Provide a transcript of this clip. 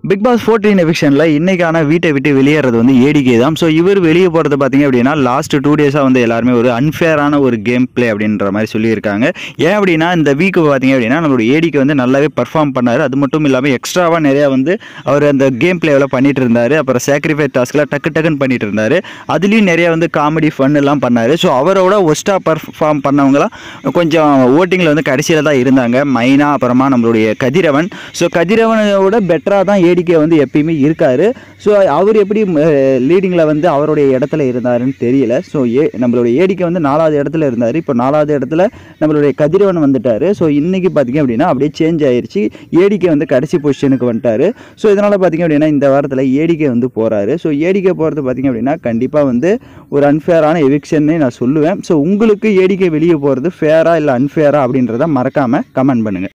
big pass fourteen எவிக்ஷனில் இன்னைக்கான வீட்டை விட்டு வெளியேறது வந்து ஏடிகே தான் ஸோ இவர் வெளியே போகிறது பார்த்தீங்க அப்படின்னா லாஸ்ட் டூ டேஸாக வந்து எல்லாருமே ஒரு அன்ஃபேரான ஒரு கேம் ப்ளே அப்படின்ற மாதிரி சொல்லியிருக்காங்க ஏன் அப்படின்னா இந்த வீக்கு பார்த்தீங்க அப்படின்னா நம்மளோட ஏடிக்கு வந்து நல்லாவே பர்ஃபார்ம் பண்ணார் அது மட்டும் இல்லாமல் எக்ஸ்ட்ராவாக நிறையா வந்து அவர் அந்த கேம் பிளேவில் பண்ணிட்டு இருந்தார் அப்புறம் சாக்ரிஃபைஸ் டாஸ்கில் டக்கு டக்குன்னு பண்ணிட்டு இருந்தார் அதுலேயும் நிறைய வந்து காமெடி ஃபன் எல்லாம் பண்ணார் ஸோ அவரோட ஒஸ்ட்டாக பர்ஃபார்ம் பண்ணவங்களாம் கொஞ்சம் ஓட்டிங்கில் வந்து கடைசியில் தான் இருந்தாங்க மைனா அப்புறமா நம்மளுடைய கதிரவன் ஸோ கதிரவனோட பெட்டராக தான் ஏடிகே வந்து எப்பயுமே இருக்காரு ஸோ அவர் எப்படி லீடிங்கில் வந்து அவருடைய இடத்துல இருந்தாருன்னு தெரியல ஸோ ஏ நம்மளுடைய ஏடிகே வந்து நாலாவது இடத்துல இருந்தார் இப்போ நாலாவது இடத்துல நம்மளுடைய கதிரவன் வந்துட்டார் ஸோ இன்றைக்கி பார்த்தீங்க அப்படின்னா அப்படியே சேஞ்ச் ஆயிருச்சு ஏடிகே வந்து கடைசி பொசிஷனுக்கு வந்துட்டாரு ஸோ இதனால் பார்த்தீங்க அப்படின்னா இந்த வாரத்தில் ஏடிகே வந்து போகிறாரு ஸோ ஏடிகே போகிறது பார்த்தீங்க அப்படின்னா கண்டிப்பாக வந்து ஒரு அன்ஃபேரான எவிக்ஷன்னு நான் சொல்லுவேன் ஸோ உங்களுக்கு ஏடிகே வெளியே போகிறது ஃபேரா இல்லை அன்ஃபேரா அப்படின்றத மறக்காமல் கமெண்ட் பண்ணுங்கள்